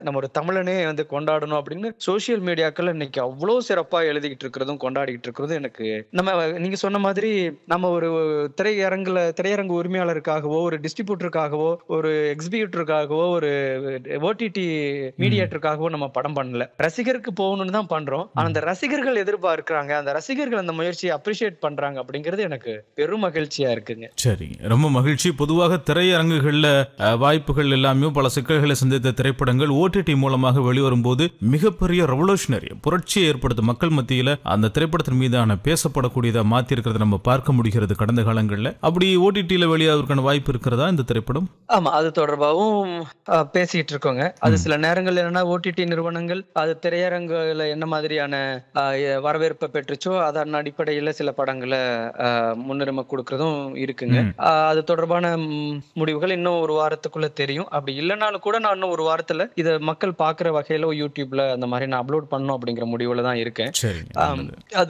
நம்ம ஒரு தமிழனே வந்து கொண்டாடணும் அப்படின்னு சோசியல் மீடியாக்கள் இன்னைக்கு அவ்வளோ சிறப்பா எழுதிக்கிட்டு இருக்கிறதும் கொண்டாடிக்கிட்டு இருக்கிறதும் எனக்கு நம்ம நீங்க சொன்ன மாதிரி நம்ம ஒரு திரையரங்குல திரையரங்கு உரிமையாளருக்காகவோ ஒரு டிஸ்ட்ரிபியூட்டருக்காகவோ ஒரு எக்ஸிபியூட்டருக்காகவோ ஒரு ஓடிடி மீடியேட்டருக்காகவோ நம்ம படம் பண்ணல ரசிகருக்கு போகணும்னு தான் பண்றோம் ஆனா அந்த ரசிகர்கள் எதிர்பார்க்கறாங்க அந்த ரசிகர்கள் அந்த முயற்சியை அப்ரிஷியேட் பண்றாங்க அப்படிங்கிறது எனக்கு பெரும் மகிழ்ச்சியா இருக்குங்க சரி ரொம்ப மகிழ்ச்சி பொதுவாக திரையரங்குகள்ல அஹ், வாய்ப்புகள் எல்லாமே பல சிக்கல்களை சந்தித்த திரைப்படங்கள் ஓடிடி மூலமாக வெளிவரும்போது மிகப்பெரிய ரெவல்யூஷனரி புரட்சியை ஏற்படுத்தும் மக்கள் மத்தியில அந்த திரைப்படத்தின் மீதான பேசப்படக்கூடியதா மாத்தி இருக்கிறத நம்ம பார்க்க முடிகிறது கடந்த காலங்கள்ல அப்படி ஓடிடியில வெளியாவதற்கான வாய்ப்பு இருக்கிறதா இந்த திரைப்படம் ஆமா அது தொடர்பாகவும் அஹ், பேசிட்டு இருக்கோங்க அது சில நேரங்கள் என்னன்னா ஓடிடி நிறுவனங்கள் அது திரையரங்குல என்ன மாதிரியான அஹ், எ- வரவேற்பை பெற்றுச்சோ அதன் அடிப்படையில சில படங்களை அஹ், முன்னுரிமை கொடுக்கறதும் இருக்குங்க ம். அஹ், அது தொடர்பான ம், முடிவுகள் இன்னும் ஒரு வாரத்துக்குள்ள தெரியும் அப்படி இல்லைனாலும் கூட நான் இன்னும் ஒரு வாரத்துல இத மக்கள் பாக்குற வகையில யூடியூப்ல அந்த மாதிரி நான் அப்லோட் பண்ணணும் அப்படிங்கிற முடிவுல தான் இருக்கேன் சரி ஆம், அது